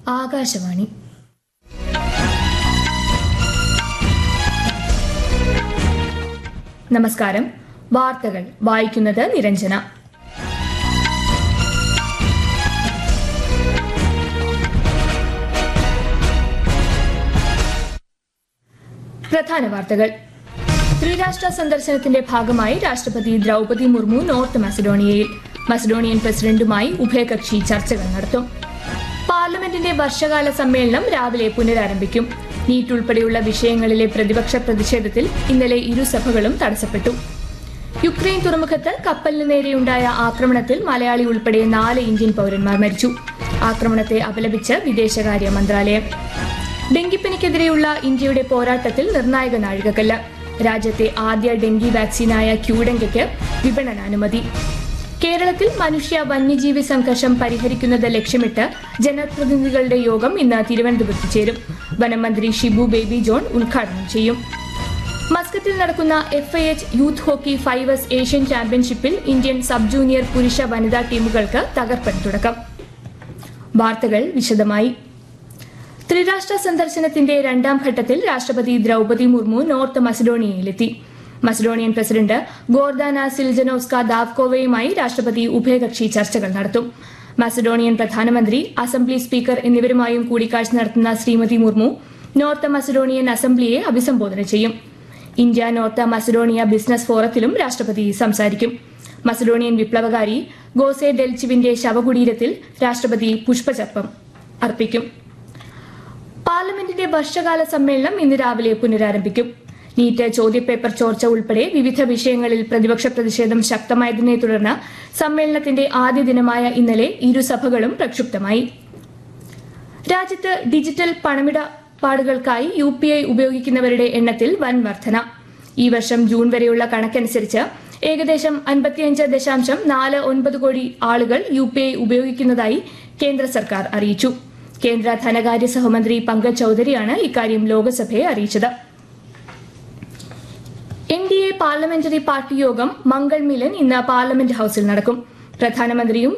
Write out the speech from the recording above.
ആകാശവാണി നമസ്കാരം വാർത്തകൾ വായിക്കുന്നത് നിരഞ്ജന പ്രധാന വാർത്തകൾ ത്രിരാഷ്ട്ര സന്ദർശനത്തിന്റെ ഭാഗമായി രാഷ്ട്രപതി ദ്രൗപതി മുർമു നോർത്ത് മസഡോണിയയിൽ മസഡോണിയൻ പ്രസിഡന്റുമായി ഉഭയകക്ഷി ചർച്ചകൾ നടത്തും പാർലമെന്റിന്റെ വർഷകാല സമ്മേളനം രാവിലെ പുനരാരംഭിക്കും നീറ്റ് ഉൾപ്പെടെയുള്ള വിഷയങ്ങളിലെ പ്രതിപക്ഷ പ്രതിഷേധത്തിൽ ഇന്നലെ ഇരുസഭകളും തടസ്സപ്പെട്ടു യുക്രൈൻ തുറമുഖത്ത് കപ്പലിന് നേരെയുണ്ടായ ആക്രമണത്തിൽ മലയാളി ഉൾപ്പെടെ നാല് ഇന്ത്യൻ പൗരന്മാർ മരിച്ചു ആക്രമണത്തെ അപലപിച്ച് വിദേശകാര്യ മന്ത്രാലയം ഡെങ്കിപ്പനിക്കെതിരെയുള്ള ഇന്ത്യയുടെ പോരാട്ടത്തിൽ നിർണായക നാഴികക്കല്ല് രാജ്യത്തെ ആദ്യ ഡെങ്കി വാക്സിനായ ക്യൂഡെങ്കയ്ക്ക് വിപണനാനുമതി കേരളത്തിൽ മനുഷ്യ വന്യജീവി സംഘർഷം പരിഹരിക്കുന്നത് ലക്ഷ്യമിട്ട് ജനപ്രതിനിധികളുടെ യോഗം ഇന്ന് തിരുവനന്തപുരത്ത് ചേരും വനമന്ത്രി ഷിബു ബേബി ജോൺ ഉദ്ഘാടനം ചെയ്യും മസ്കറ്റിൽ നടക്കുന്ന F I H youth hockey fives Asian ചാമ്പ്യൻഷിപ്പിൽ ഇന്ത്യൻ സബ് ജൂനിയർ പുരുഷ വനിതാ ടീമുകൾക്ക് തകർപ്പൻ തുടക്കം വാർത്തകൾ വിശദമായി ത്രിരാഷ്ട്ര സന്ദർശനത്തിന്റെ രണ്ടാം ഘട്ടത്തിൽ രാഷ്ട്രപതി ദ്രൗപതി മുർമു നോർത്ത് മസഡോണിയയിലെത്തി മസഡോണിയൻ പ്രസിഡന്റ് ഗോർദാന സിൽജനോസ്ക ദാവ്കോവയുമായി രാഷ്ട്രപതി ഉഭയകക്ഷി ചർച്ചകൾ നടത്തും മസഡോണിയൻ പ്രധാനമന്ത്രി അസംബ്ലി സ്പീക്കർ എന്നിവരുമായും കൂടിക്കാഴ്ച നടത്തുന്ന ശ്രീമതി മുർമു നോർത്ത് മസഡോണിയൻ അസംബ്ലിയെ അഭിസംബോധന ചെയ്യും ഇന്ത്യ നോർത്ത് മസഡോണിയ ബിസിനസ് ഫോറത്തിലും രാഷ്ട്രപതി സംസാരിക്കും മസഡോണിയൻ വിപ്ലവകാരി ഗോസെ ഡെൽച്ചിവിന്റെ ശവകുടീരത്തിൽ രാഷ്ട്രപതി പുഷ്പചർപ്പം അർപ്പിക്കും പാർലമെന്റിന്റെ വർഷകാല സമ്മേളനം ഇന്ന് രാവിലെ പുനരാരംഭിക്കും നീറ്റ് ചോദ്യപേപ്പർ ചോർച്ച ഉൾപ്പെടെ വിവിധ വിഷയങ്ങളിൽ പ്രതിപക്ഷ പ്രതിഷേധം ശക്തമായതിനെ തുടർന്ന് സമ്മേളനത്തിന്റെ ആദ്യ ദിനമായ ഇന്നലെ ഇരുസഭകളും പ്രക്ഷുബ്ധമായി രാജ്യത്ത് ഡിജിറ്റൽ പണമിടപാടുകൾക്കായി യു പി ഐ ഉപയോഗിക്കുന്നവരുടെ എണ്ണത്തിൽ വൻ വർധന ഈ വർഷം ജൂൺ വരെയുള്ള കണക്കനുസരിച്ച് ഏകദേശം അൻപത്തിയഞ്ച് ദശാംശം നാല് ഒൻപത് കോടി ആളുകൾ യു പി ഐ ഉപയോഗിക്കുന്നതായി കേന്ദ്ര സർക്കാർ അറിയിച്ചു കേന്ദ്ര ധനകാര്യ സഹമന്ത്രി പങ്കജ് ചൌധരിയാണ് ഇക്കാര്യം ലോക്സഭയെ അറിയിച്ചത് N D A parliamentary party യോഗം മംഗൾ മിലൻ ഇന്ന് പാർലമെന്റ് ഹൌസിൽ നടക്കും പ്രധാനമന്ത്രിയും